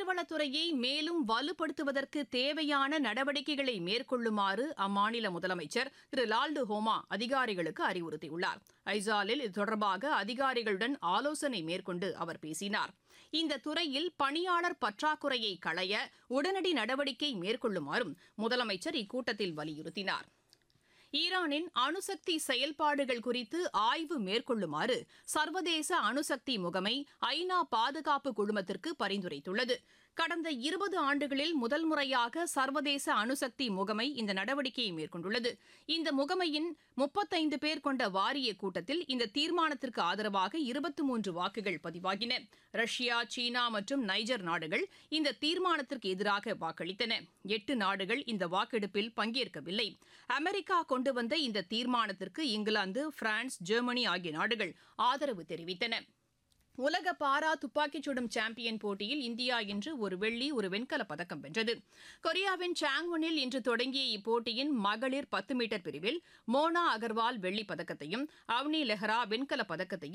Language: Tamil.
நீர்வளத்துறையை மேலும் வலுப்படுத்துவதற்கு தேவையான நடவடிக்கைகளை மேற்கொள்ளுமாறு அம்மாநில முதலமைச்சர் திரு லால்டு ஹோமா அதிகாரிகளுக்கு அறிவுறுத்தியுள்ளார் ஐசாலில் இது தொடர்பாக அதிகாரிகளுடன் ஆலோசனை மேற்கொண்டு அவர் பேசினார் இந்த துறையில் பணியாளர் பற்றாக்குறையை களைய உடனடி நடவடிக்கை மேற்கொள்ளுமாறும் முதலமைச்சர் இக்கூட்டத்தில் வலியுறுத்தினார் ஈரானின் அணுசக்தி செயல்பாடுகள் குறித்து ஆய்வு மேற்கொள்ளுமாறு சர்வதேச அணுசக்தி முகமை ஐநா பாதுகாப்பு குழுமத்திற்கு பரிந்துரைத்துள்ளது கடந்த இருபது ஆண்டுகளில் முதல் முறையாக சர்வதேச அணுசக்தி முகமை இந்த நடவடிக்கையை மேற்கொண்டுள்ளது இந்த முகமையின் முப்பத்தைந்து பேர் கொண்ட வாரிய கூட்டத்தில் இந்த தீர்மானத்திற்கு ஆதரவாக இருபத்தி மூன்று வாக்குகள் பதிவாகின ரஷ்யா சீனா மற்றும் நைஜர் நாடுகள் இந்த தீர்மானத்திற்கு எதிராக வாக்களித்தன எட்டு நாடுகள் இந்த வாக்கெடுப்பில் பங்கேற்கவில்லை அமெரிக்கா கொண்டு வந்த இந்த தீர்மானத்திற்கு இங்கிலாந்து பிரான்ஸ் ஜெர்மனி ஆகிய நாடுகள் ஆதரவு தெரிவித்தன உலக பாரா துப்பாக்கிச் சுடும் சாம்பியன் போட்டியில் இந்தியா இன்று ஒரு வெள்ளி ஒரு வெண்கலப் பதக்கம் வென்றது கொரியாவின் சாங்வனில் இன்று தொடங்கிய இப்போட்டியின் மகளிர் பத்து மீட்டர் பிரிவில் மோனா அகர்வால் வெள்ளிப் பதக்கத்தையும் அவனி லெஹ்ரா வெண்கலப் பதக்கத்தையும்